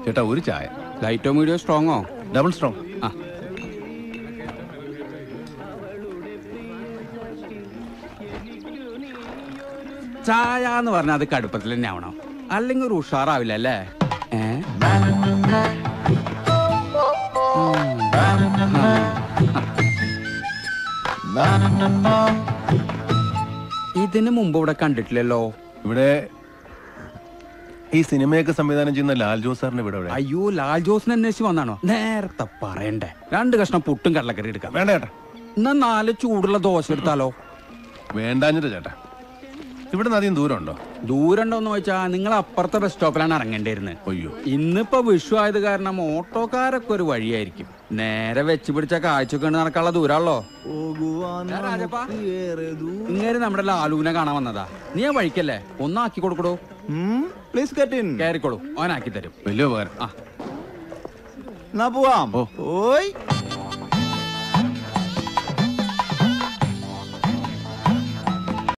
ചേട്ടാ ഒരു ചായ ലൈറ്റോ മീഡിയോ സ്ട്രോങ്ങോ ഡബിൾ സ്ട്രോങ് ആ ചായ എന്ന് പറഞ്ഞാൽ അത് കടുപ്പത്തിൽ തന്നെ ആവണം അല്ലെങ്കിൽ ഒരു ഉഷാറാവില്ല അല്ലേ ഏ? ഇതിന് മുമ്പ് ഇവിടെ കണ്ടിട്ടില്ലല്ലോ ഇവിടെ ഈ സിനിമയൊക്കെ സംവിധാനം ചെയ്യുന്ന ലാൽ ജോസ് സാറിന്റെ ഇവിടെ എവിടെ? അയ്യോ ലാൽ ജോസിനെ അന്വേഷിച്ച് വന്നാണോ നേരത്തെ പറയണ്ടേ രണ്ട് കഷ്ണം പുട്ടും കടലക്കറി എടുക്കാം വേണ്ട ചേട്ടാ എന്നാ നാല് ചൂടുള്ള ദോശ എടുത്താലോ വേണ്ടാഞ്ഞിട്ട് ചേട്ടാ ഇവിടെ നിന്ന് അധികം ദൂരം ഉണ്ടോ ദൂരണ്ടോന്ന് ചോദിച്ചാ നിങ്ങൾ അപ്പുറത്തെ ബസ് സ്റ്റോപ്പിലാണ് ഇറങ്ങേണ്ടിയിരുന്നത് അയ്യോ ഇന്നിപ്പോ വിഷു ആയത് കാരണം ഓട്ടോക്കാരൊക്കെ ഒരു വഴിയായിരിക്കും നേരെ വെച്ച് പിടിച്ച കാഴ്ചക്ക് വേണ്ടി നടക്കാനുള്ള ദൂരാണല്ലോ ഇങ്ങനെ നമ്മുടെ ലാലുവിനെ കാണാൻ വന്നതാ നീ ആ വഴിക്കല്ലേ ഒന്നാക്കി കൊടുക്കടോ പ്ലീസ് ഗെറ്റ് ഇൻ കയറിക്കോളൂ ഓനാക്കി തരും വലിയ ഉപകാരം ആ എന്നാ പോവാം ഓ. ഓയ്